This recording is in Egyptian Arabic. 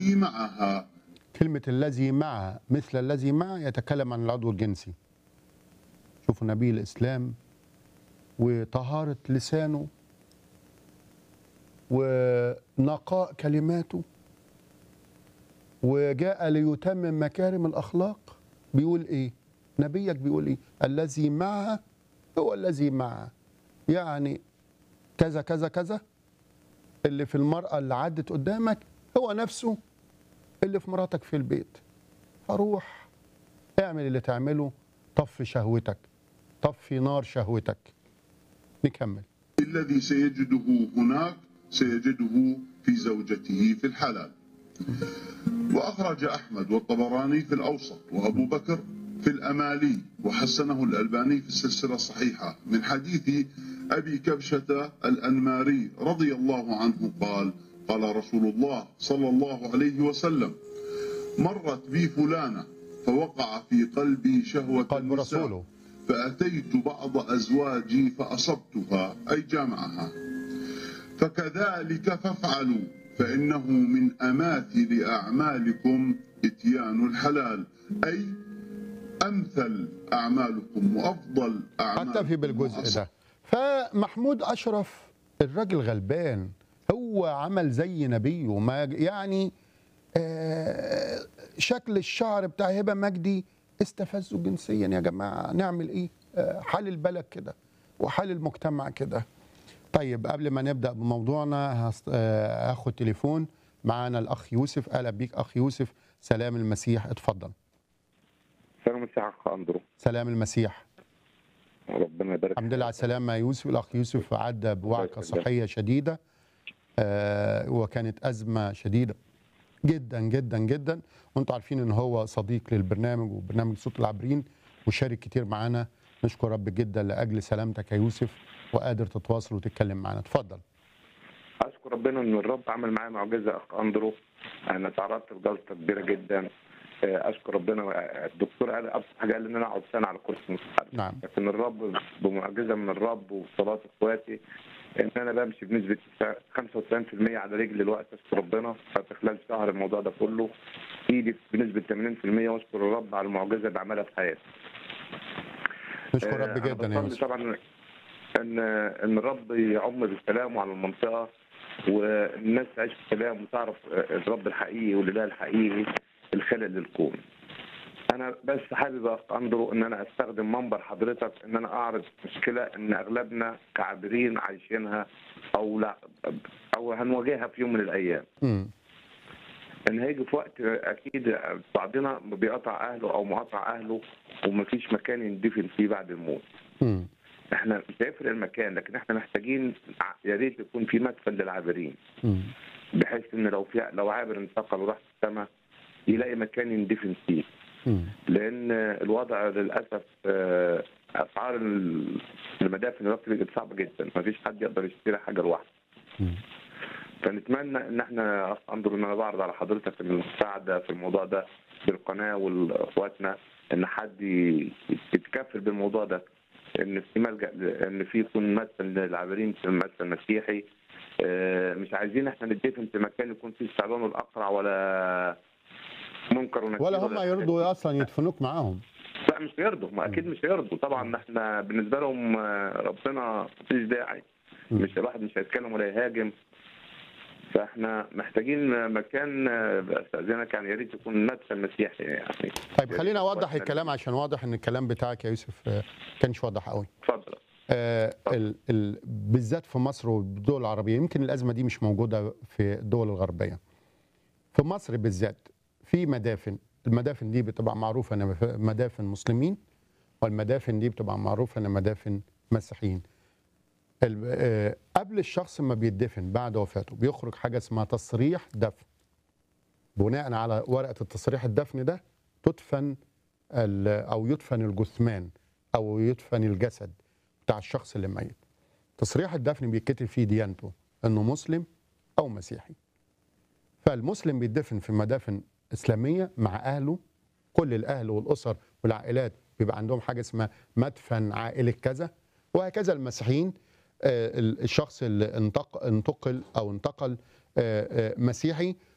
معها كلمة الذي معه مثل الذي معه يتكلم عن العضو الجنسي شوفوا نبي الإسلام وطهارة لسانه ونقاء كلماته وجاء ليتمم مكارم الأخلاق بيقول إيه نبيك بيقول إيه الذي معها هو الذي معها يعني كذا كذا كذا اللي في المرأة اللي عدت قدامك هو نفسه اللي في مراتك في البيت فروح اعمل اللي تعمله طفي شهوتك طفي نار شهوتك نكمل الذي سيجده هناك سيجده في زوجته في الحلال وأخرج أحمد والطبراني في الأوسط وأبو بكر في الأمالي وحسنه الألباني في السلسلة الصحيحة من حديث أبي كبشة الأنماري رضي الله عنه قال قال رسول الله صلى الله عليه وسلم مرت بي فلانة فوقع في قلبي شهوة قلب النساء رسوله فأتيت بعض أزواجي فأصبتها أي جامعها فكذلك فافعلوا فإنه من أماثل أعمالكم إتيان الحلال أي أمثل أعمالكم وأفضل أعمالكم اكتفي بالجزء وأصح. ده فمحمود اشرف الراجل غلبان هو عمل زي نبيه ما يعني آه، شكل الشعر بتاع هبه مجدي استفزه جنسيا يا جماعه نعمل ايه آه، حال البلد كده وحال المجتمع كده طيب قبل ما نبدا بموضوعنا هست- آه، هاخد تليفون معانا الاخ يوسف اهلا بيك اخ يوسف سلام المسيح اتفضل سلام مساء اخ اندرو سلام المسيح ربنا يبارك الحمد لله على السلامة يا يوسف الأخ يوسف عدى بوعكة يسلمك. صحية شديدة آه وكانت أزمة شديدة جدا جدا جدا وانتم عارفين ان هو صديق للبرنامج وبرنامج صوت العابرين وشارك كتير معانا نشكر رب جدا لاجل سلامتك يا يوسف وقادر تتواصل وتتكلم معانا اتفضل اشكر ربنا ان الرب عمل معايا معجزه اخ اندرو انا تعرضت لجلطه كبيره جدا آه، اشكر ربنا آه، الدكتور قال ابسط حاجه قال ان انا اقعد سنه على كرسي مستحرك نعم لكن الرب بمعجزه من الرب وصلاه اخواتي ان انا بمشي بنسبه 95% على رجلي الوقت اشكر ربنا في خلال شهر الموضوع ده كله ايدي بنسبه 80% واشكر الرب على المعجزه اللي عملها في حياتي نشكر آه، رب أنا جدا يا بصلي يوسف طبعا ان ان الرب يعم بالسلام على المنطقه والناس تعيش في سلام وتعرف الرب الحقيقي والاله الحقيقي الخالق للكون. انا بس حابب يا أخ اندرو ان انا استخدم منبر حضرتك ان انا اعرض مشكله ان اغلبنا كعابرين عايشينها او لا او هنواجهها في يوم من الايام. مم. ان هيجي في وقت اكيد بعضنا بيقطع اهله او مقاطع اهله ومفيش مكان يندفن فيه بعد الموت. مم. احنا مش هيفرق المكان لكن احنا محتاجين ع- يا ريت يكون في مدفن للعابرين مم. بحيث ان لو في لو عابر انتقل وراح السماء يلاقي مكان يندفن فيه مم. لان الوضع للاسف آه، اسعار ال- المدافن دلوقتي بقت صعبه جدا ما فيش حد يقدر يشتري حاجه لوحده مم. فنتمنى ان احنا انظر ان انا بعرض على حضرتك المساعده في الموضوع ده بالقناه واخواتنا ان حد ي- يتكفل بالموضوع ده ان في ملجا ان في يكون مدفن للعابرين في المدفن المسيحي آه، مش عايزين احنا ندفن في مكان يكون فيه الثعبان والاقرع ولا منكر ونكير ولا هم يرضوا اصلا يدفنوك معاهم لا مش هيرضوا ما اكيد مش هيرضوا طبعا احنا بالنسبه لهم آه، ربنا مفيش داعي مم. مش الواحد مش هيتكلم ولا يهاجم فاحنا محتاجين مكان آه، باستاذنك يعني يا ريت يكون مدفن مسيحي يعني طيب خلينا اوضح الكلام عشان واضح ان الكلام بتاعك يا يوسف آه، كانش واضح قوي اتفضل آه، ال ال بالذات في مصر والدول العربيه يمكن الازمه دي مش موجوده في الدول الغربيه. في مصر بالذات في مدافن، المدافن دي بتبقى معروفه انها مدافن مسلمين والمدافن دي بتبقى معروفه انها مدافن مسيحيين. ال- آه، قبل الشخص ما بيدفن بعد وفاته بيخرج حاجه اسمها تصريح دفن. بناء على ورقه التصريح الدفن ده تدفن ال- او يدفن الجثمان او يدفن الجسد بتاع الشخص اللي ميت تصريح الدفن بيتكتب فيه ديانته انه مسلم او مسيحي فالمسلم بيدفن في مدافن اسلاميه مع اهله كل الاهل والاسر والعائلات بيبقى عندهم حاجه اسمها مدفن عائله كذا وهكذا المسيحيين آه، ال- الشخص اللي انتق- انتقل او انتقل آه، آه، مسيحي